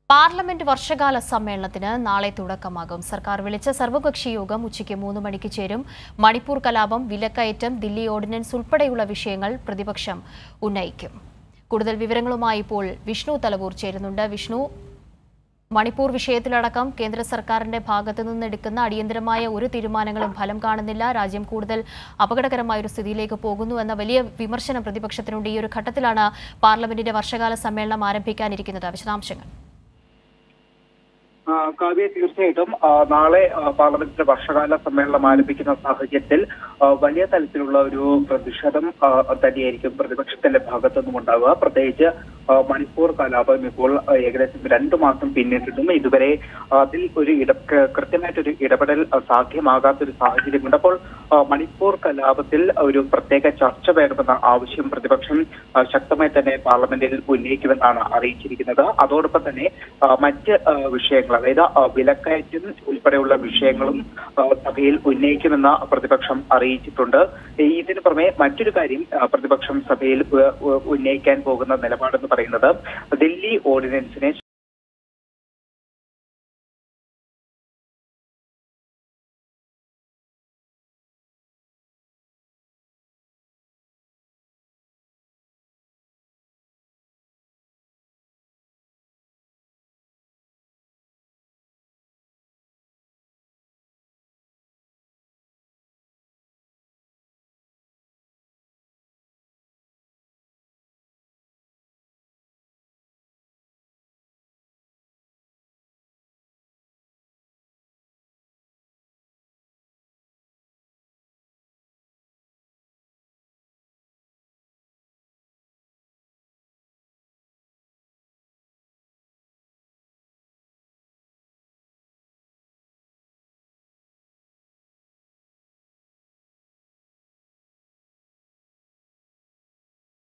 parliament വർഷകാല സമ്മേളനത്തിന് നാളെ തുടക്കമാകും സർക്കാർ വിളിച്ച സർവകക്ഷി യോഗം ഉച്ചയ്ക്ക് മൂന്ന് മണിക്ക് ചേരും മണിപ്പൂർ കലാപം വിലക്കയറ്റം ദില്ലി ഓർഡിനൻസ് ഉൾപ്പെടെയുള്ള വിഷയങ്ങൾ പ്രതിപക്ഷം ഉന്നയിക്കും കൂടുതൽ വിവരങ്ങളുമായി ഇപ്പോൾ വിഷ്ണു തലവൂർ ചേരുന്നുണ്ട് വിഷ്ണു മണിപ്പൂർ വിഷയത്തിലടക്കം കേന്ദ്ര സർക്കാരിന്റെ ഭാഗത്തു നിന്നെടുക്കുന്ന അടിയന്തരമായ ഒരു തീരുമാനങ്ങളും ഫലം കാണുന്നില്ല രാജ്യം കൂടുതൽ അപകടകരമായ ഒരു സ്ഥിതിയിലേക്ക് പോകുന്നു എന്ന വലിയ വിമർശനം പ്രതിപക്ഷത്തിനുണ്ട് ഈ ഒരു ഘട്ടത്തിലാണ് പാർലമെന്റിന്റെ വർഷകാല സമ്മേളനം ആരംഭിക്കാനിരിക്കുന്നത് വിശദാംശങ്ങൾ ആ, കാവ്യ തീർച്ചയായിട്ടും ആ, നാളെ ആ, പാർലമെന്റിന്റെ വർഷകാല സമ്മേളനം ആരംഭിക്കുന്ന സാഹചര്യത്തിൽ ആ, വലിയ തലത്തിലുള്ള ഒരു പ്രതിഷേധം ആ, തന്നെയായിരിക്കും പ്രതിപക്ഷത്തിന്റെ ഭാഗത്തു നിന്നും ഉണ്ടാവുക പ്രത്യേകിച്ച് ആ, മണിപ്പൂർ കലാപം ഇപ്പോൾ ആ, ഏകദേശം രണ്ടു മാസം പിന്നിട്ടിട്ടും ഇതുവരെ അതിൽ ഒരു ഇട ക- കൃത്യമായിട്ടൊരു ഇടപെടൽ ആ, സാധ്യമാകാത്തൊരു സാഹചര്യമുണ്ട് അപ്പോൾ ആ, മണിപ്പൂർ കലാപത്തിൽ ഒരു പ്രത്യേക ചർച്ച വേണമെന്ന ആവശ്യം പ്രതിപക്ഷം ആ, ശക്തമായി തന്നെ പാർലമെന്റിൽ ഉന്നയിക്കുമെന്നാണ് അറിയിച്ചിരിക്കുന്നത് അതോടൊപ്പം തന്നെ ആ, മറ്റ് ആ, വിഷയങ്ങൾ അതായത് ആ, വിലക്കയറ്റം ഉൾപ്പെടെയുള്ള വിഷയങ്ങളും ആ, സഭയിൽ ഉന്നയിക്കുമെന്ന് പ്രതിപക്ഷം അറിയിച്ചിട്ടുണ്ട് ഈ ഇതിനു പുറമെ മറ്റൊരു കാര്യം ആ, പ്രതിപക്ഷം സഭയിൽ ഉ- ഉ- ഉന്നയിക്കാൻ പോകുന്ന നിലപാടെന്ന് പറയുന്നത് ദില്ലി ഓർഡിനൻസിനെ